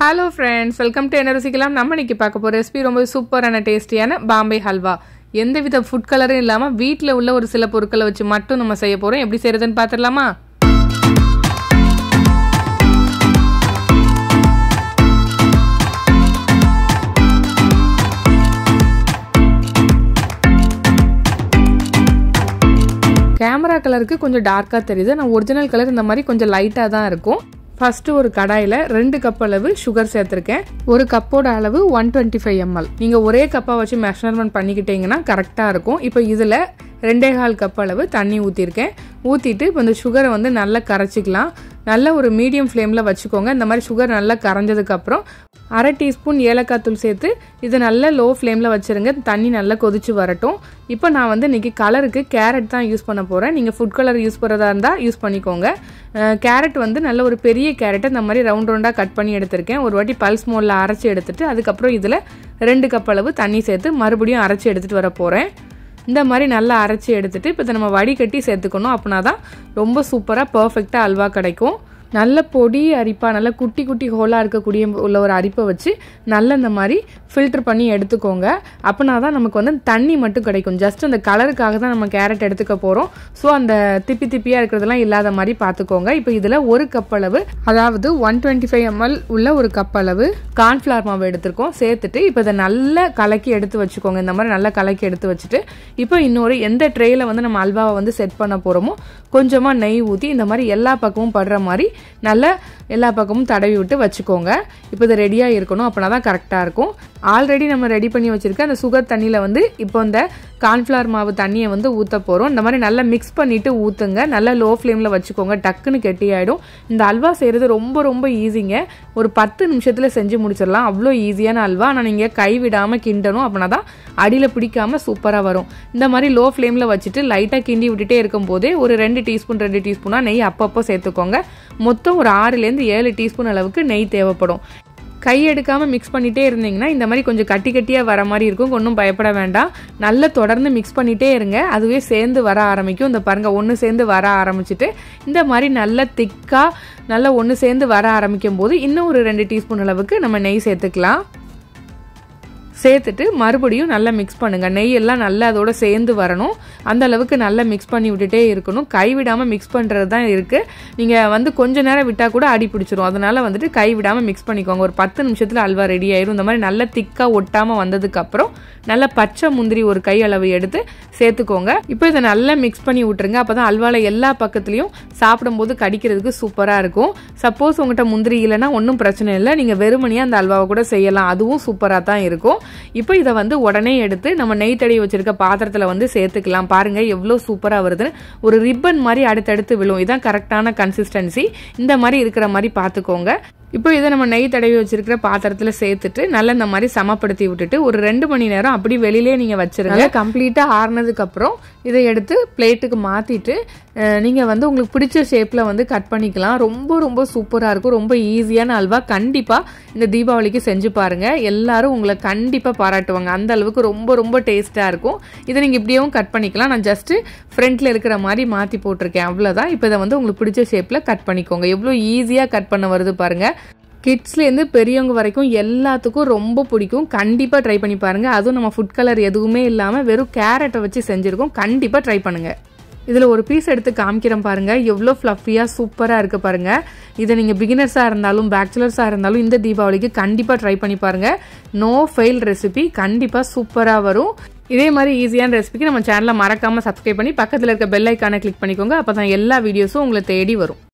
hello friends welcome to என்ன ருசிக்கலாம் நம்ம இன்னைக்கு பார்க்க போகிற ரெசிபி ரொம்ப சூப்பரான டேஸ்டியான பாம்பே ஹல்வா எந்தவித ஃபுட் கலரும் இல்லாமல் வீட்டில் உள்ள ஒரு சில பொருட்களை வச்சு மட்டும் நம்ம செய்ய போகிறோம் எப்படி செய்கிறதுன்னு பார்த்துடலாமா கேமரா கலருக்கு கொஞ்சம் டார்க்காக தெரியுது நான் ஒரிஜினல் கலர் இந்த மாதிரி கொஞ்சம் லைட்டாக தான் இருக்கும் ஃபர்ஸ்ட் ஒரு கடாயில் ரெண்டு கப் அளவு சுகர் சேர்த்துருக்கேன் ஒரு கப்போட அளவு ஒன் டுவெண்ட்டி ஃபைவ் எம்எல் நீங்கள் ஒரே கப்பாக வச்சு மெஷர்மெண்ட் பண்ணிக்கிட்டீங்கன்னா கரெக்டாக இருக்கும் இப்போ இதில் ரெண்டே கால் கப் அளவு தண்ணி ஊற்றிருக்கேன் ஊற்றிட்டு இப்போ இந்த சுகரை வந்து நல்லா கரைச்சிக்கலாம் நல்ல ஒரு மீடியம் ஃப்ளேமில் வச்சுக்கோங்க இந்த மாதிரி சுகர் நல்லா கரைஞ்சதுக்கப்புறம் அரை டீஸ்பூன் ஏலக்காய் தூள் சேர்த்து இது நல்லா லோ ஃப்ளேமில் வச்சுருங்க தண்ணி நல்லா கொதிச்சு வரட்டும் இப்போ நான் வந்து இன்றைக்கி கலருக்கு கேரட் தான் யூஸ் பண்ண போகிறேன் நீங்கள் ஃபுட் கலர் யூஸ் பண்ணுறதா இருந்தால் யூஸ் பண்ணிக்கோங்க கேரட் வந்து நல்ல ஒரு பெரிய கேரட்டை இந்த மாதிரி ரவுண்ட் ரவுண்டாக கட் பண்ணி எடுத்திருக்கேன் ஒரு வாட்டி பல்ஸ் மோலில் அரைச்சி எடுத்துட்டு அதுக்கப்புறம் இதில் ரெண்டு கப் அளவு தண்ணி சேர்த்து மறுபடியும் அரைச்சி எடுத்துகிட்டு வர போகிறேன் இந்த மாதிரி நல்லா அரைச்சி எடுத்துட்டு இப்போ இதை நம்ம வடிகட்டி சேர்த்துக்கணும் அப்படின்னா தான் ரொம்ப சூப்பராக பர்ஃபெக்டாக அல்வா கிடைக்கும் நல்ல பொடி அரிப்பா நல்ல குட்டி குட்டி ஹோலாக இருக்கக்கூடிய உள்ள ஒரு அரிப்பை வச்சு நல்ல இந்த மாதிரி ஃபில்டர் பண்ணி எடுத்துக்கோங்க அப்படின்னா தான் நமக்கு வந்து தண்ணி மட்டும் கிடைக்கும் ஜஸ்ட் அந்த கலருக்காக தான் நம்ம கேரட் எடுத்துக்க போகிறோம் ஸோ அந்த திப்பி திப்பியாக இருக்கிறதெல்லாம் இல்லாத மாதிரி பார்த்துக்கோங்க இப்போ இதில் ஒரு கப் அளவு அதாவது ஒன் டுவெண்ட்டி ஃபைவ் எம்எல் உள்ள ஒரு கப் அளவு கார்ன்ஃப்ளவர் மாவு எடுத்திருக்கோம் சேர்த்துட்டு இப்போ இதை நல்லா கலக்கி எடுத்து வச்சுக்கோங்க இந்த மாதிரி நல்லா கலக்கி எடுத்து வச்சுட்டு இப்போ இன்னொரு எந்த ட்ரேயில் வந்து நம்ம அல்வாவை வந்து செட் பண்ண போகிறோமோ கொஞ்சமாக நெய் ஊற்றி இந்த மாதிரி எல்லா பக்கமும் படுற மாதிரி நல்லா எல்லா பக்கமும் தடவி விட்டு வச்சுக்கோங்க இப்போ இது ரெடியாக இருக்கணும் அப்படின்னா தான் கரெக்டாக இருக்கும் ஆல்ரெடி நம்ம ரெடி பண்ணி வச்சுருக்க அந்த சுகர் தண்ணியில் வந்து இப்போ இந்த கார்ன்ஃப்ளவர் மாவு தண்ணியை வந்து ஊற்ற போகிறோம் இந்த மாதிரி நல்லா மிக்ஸ் பண்ணிவிட்டு ஊற்றுங்க நல்லா லோ ஃப்ளேமில் வச்சுக்கோங்க டக்குன்னு கெட்டி ஆகிடும் இந்த அல்வா செய்கிறது ரொம்ப ரொம்ப ஈஸிங்க ஒரு பத்து நிமிஷத்தில் செஞ்சு முடிச்சிடலாம் அவ்வளோ ஈஸியான அல்வா ஆனால் நீங்கள் கைவிடாமல் கிண்டணும் அப்படின்னா தான் அடியில் பிடிக்காம சூப்பராக வரும் இந்த மாதிரி லோ ஃப்ளேமில் வச்சுட்டு லைட்டாக கிண்டி விட்டுட்டே இருக்கும் போதே ஒரு ரெண்டு டீஸ்பூன் ரெண்டு டீஸ்பூனாக நெய் அப்பப்போ சேர்த்துக்கோங்க மொத்தம் ஒரு ஆறுலேருந்து ஏழு டீஸ்பூன் அளவுக்கு நெய் தேவைப்படும் கை எடுக்காமல் மிக்ஸ் பண்ணிகிட்டே இருந்தீங்கன்னா இந்த மாதிரி கொஞ்சம் கட்டி கட்டியாக வர மாதிரி இருக்கும் ஒன்றும் பயப்பட வேண்டாம் நல்லா தொடர்ந்து மிக்ஸ் பண்ணிகிட்டே இருங்க அதுவே சேர்ந்து வர ஆரம்பிக்கும் இந்த பாருங்கள் ஒன்று சேர்ந்து வர ஆரம்பிச்சுட்டு இந்த மாதிரி நல்லா திக்காக நல்லா ஒன்று சேர்ந்து வர ஆரம்பிக்கும் போது இன்னும் ஒரு ரெண்டு டீஸ்பூன் அளவுக்கு நம்ம நெய் சேர்த்துக்கலாம் சேர்த்துட்டு மறுபடியும் நல்லா மிக்ஸ் பண்ணுங்கள் நெய் எல்லாம் நல்லா அதோட சேர்ந்து வரணும் அந்த அளவுக்கு நல்லா மிக்ஸ் பண்ணி விட்டுட்டே இருக்கணும் கைவிடாமல் மிக்ஸ் பண்ணுறது தான் இருக்குது நீங்கள் வந்து கொஞ்ச நேரம் விட்டால் கூட அடி பிடிச்சிரும் அதனால் வந்துட்டு கைவிடாமல் மிக்ஸ் பண்ணிக்கோங்க ஒரு பத்து நிமிஷத்தில் அல்வா ரெடி ஆயிரும் இந்த மாதிரி நல்லா திக்காக ஒட்டாமல் வந்ததுக்கப்புறம் நல்லா பச்சை முந்திரி ஒரு கை அளவு எடுத்து சேர்த்துக்கோங்க இப்போ இதை நல்லா மிக்ஸ் பண்ணி விட்டுருங்க அப்போ தான் அல்வாவில் எல்லா பக்கத்துலையும் சாப்பிடும்போது கடிக்கிறதுக்கு சூப்பராக இருக்கும் சப்போஸ் உங்கள்கிட்ட முந்திரி இல்லைன்னா ஒன்றும் பிரச்சனை இல்லை நீங்கள் வெறுமனையாக அந்த அல்வாவை கூட செய்யலாம் அதுவும் சூப்பராக தான் இருக்கும் இப்போ இதை வந்து உடனே எடுத்து நம்ம நெய் தடவி வச்சிருக்க பாத்திரத்தில் வந்து சேர்த்துக்கலாம் பாருங்க எவ்வளோ சூப்பராக வருதுன்னு ஒரு ரிப்பன் மாதிரி அடுத்தடுத்து விழும் இதான் கரெக்டான கன்சிஸ்டன்சி இந்த மாதிரி இருக்கிற மாதிரி பார்த்துக்கோங்க இப்போ இதை நம்ம நெய் தடவி வச்சிருக்கிற பாத்திரத்தில் சேர்த்துட்டு நல்லா இந்த மாதிரி சமப்படுத்தி விட்டுட்டு ஒரு ரெண்டு மணி நேரம் அப்படி வெளியிலே நீங்கள் வச்சிருங்க கம்ப்ளீட்டாக ஆறுனதுக்கப்புறம் இதை எடுத்து பிளேட்டுக்கு மாற்றிட்டு நீங்கள் வந்து உங்களுக்கு பிடிச்ச ஷேப்பில் வந்து கட் பண்ணிக்கலாம் ரொம்ப ரொம்ப சூப்பராக இருக்கும் ரொம்ப ஈஸியான அல்வா கண்டிப்பாக இந்த தீபாவளிக்கு செஞ்சு பாருங்கள் எல்லாரும் உங்களை கண்டிப்பாக பாராட்டுவாங்க அந்த அளவுக்கு ரொம்ப ரொம்ப டேஸ்ட்டாக இருக்கும் இதை நீங்கள் இப்படியும் கட் பண்ணிக்கலாம் நான் ஜஸ்ட்டு ஃப்ரண்ட்டில் இருக்கிற மாதிரி மாற்றி போட்டிருக்கேன் அவ்வளோதான் இப்போ இதை வந்து உங்களுக்கு பிடிச்ச ஷேப்பில் கட் பண்ணிக்கோங்க எவ்வளோ ஈஸியாக கட் பண்ண வருது பாருங்கள் கிட்ஸ்லேருந்து பெரியவங்க வரைக்கும் எல்லாத்துக்கும் ரொம்ப பிடிக்கும் கண்டிப்பாக ட்ரை பண்ணி பாருங்கள் அதுவும் நம்ம ஃபுட் கலர் எதுவுமே இல்லாமல் வெறும் கேரட்டை வச்சு செஞ்சுருக்கோம் கண்டிப்பாக ட்ரை பண்ணுங்கள் இதில் ஒரு பீஸ் எடுத்து காமிக்கிறேன் பாருங்கள் எவ்வளோ ஃப்ளஃபியாக சூப்பராக இருக்குது பாருங்கள் இதை நீங்கள் பிகினர்ஸாக இருந்தாலும் பேச்சுலர்ஸாக இருந்தாலும் இந்த தீபாவளிக்கு கண்டிப்பாக ட்ரை பண்ணி பாருங்கள் நோ ஃபெயில் ரெசிபி கண்டிப்பாக சூப்பராக வரும் இதே மாதிரி ஈஸியான ரெசிபிக்கு நம்ம சேனலை மறக்காமல் சப்ஸ்கிரைப் பண்ணி பக்கத்தில் இருக்க பெல் ஐக்கானை கிளிக் பண்ணிக்கோங்க அப்போ தான் எல்லா வீடியோஸும் உங்களை தேடி வரும்